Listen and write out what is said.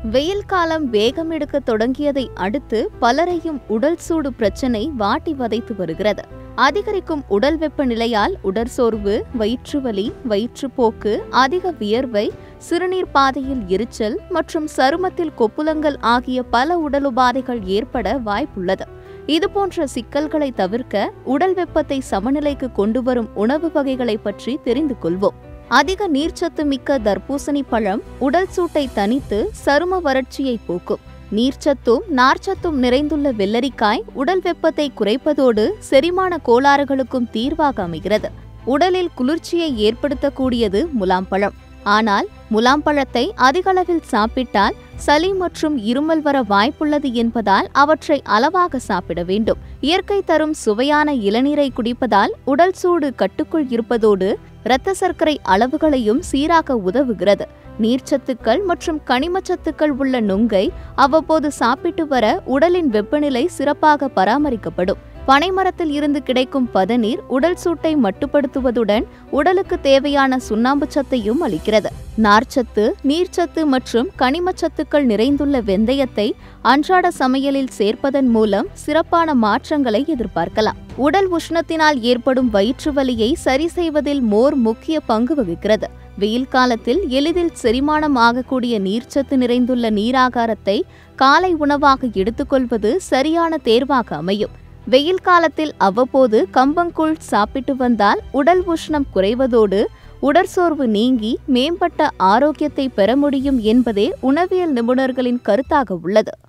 வெயில் காலம் வேகம் எடுக்க தொடங்கியதை அடுத்து பலரையும் உடல் சூடு பிரச்சனை வாட்டி வதைத்து வருகிறது அதிகரிக்கும் உடல் வெப்பநிலையால் உடற்சோர்வு வயிற்றுவலி வயிற்றுப்போக்கு அதிக வியர்வை சிறுநீர் பாதையில் எரிச்சல் மற்றும் சருமத்தில் கொப்புளங்கள் ஆகிய பல உடல் உபாதைகள் ஏற்பட வாய்ப்புள்ளது இதுபோன்ற சிக்கல்களை தவிர்க்க உடல் வெப்பத்தை சமநிலைக்கு கொண்டு வரும் உணவு வகைகளை பற்றி தெரிந்து கொள்வோம் அதிக நீர்ச்சத்து மிக்க தர்பூசணி பழம் உடல் சூட்டை தணித்து சரும வறட்சியை போக்கும் நீர்ச்சத்தும் நார்ச்சத்தும் நிறைந்துள்ள வெள்ளரிக்காய் உடல் வெப்பத்தை குறைப்பதோடு செரிமான கோளாறுகளுக்கும் தீர்வாக அமைகிறது உடலில் குளிர்ச்சியை ஏற்படுத்தக்கூடியது முலாம் பழம் ஆனால் முலாம் பழத்தை அதிகளவில் சாப்பிட்டால் சளி மற்றும் இருமல் வர வாய்ப்புள்ளது என்பதால் அவற்றை அளவாக சாப்பிட வேண்டும் இயற்கை தரும் சுவையான இளநீரை குடிப்பதால் உடல் சூடு கட்டுக்குள் இருப்பதோடு இரத்த சர்க்கரை அளவுகளையும் சீராக்க உதவுகிறது நீர்ச்சத்துக்கள் மற்றும் கனிமச்சத்துக்கள் உள்ள நுங்கை அவ்வப்போது சாப்பிட்டு வர உடலின் வெப்பநிலை சிறப்பாக பராமரிக்கப்படும் பனைமரத்தில் இருந்து கிடைக்கும் பதநீர் உடல் சூட்டை மட்டுப்படுத்துவதுடன் உடலுக்கு தேவையான சுண்ணாம்பு சத்தையும் அளிக்கிறது நார்ச்சத்து நீர்ச்சத்து மற்றும் கனிமச்சத்துக்கள் நிறைந்துள்ள வெந்தயத்தை அன்றாட சமையலில் சேர்ப்பதன் மூலம் சிறப்பான மாற்றங்களை எதிர்பார்க்கலாம் உடல் உஷ்ணத்தினால் ஏற்படும் வயிற்று வலியை சரி செய்வதில் மோர் முக்கிய பங்கு வகிக்கிறது வெயில் காலத்தில் எளிதில் செரிமானம் ஆகக்கூடிய நீர்ச்சத்து நிறைந்துள்ள நீராகாரத்தை காலை உணவாக எடுத்துக்கொள்வது சரியான தேர்வாக அமையும் வெயில் காலத்தில் அவ்வப்போது கம்பங்கூழ் சாப்பிட்டு வந்தால் உடல் உஷ்ணம் குறைவதோடு உடற்சோர்வு நீங்கி மேம்பட்ட ஆரோக்கியத்தை பெற முடியும் என்பதே உணவியல் நிபுணர்களின் கருத்தாக உள்ளது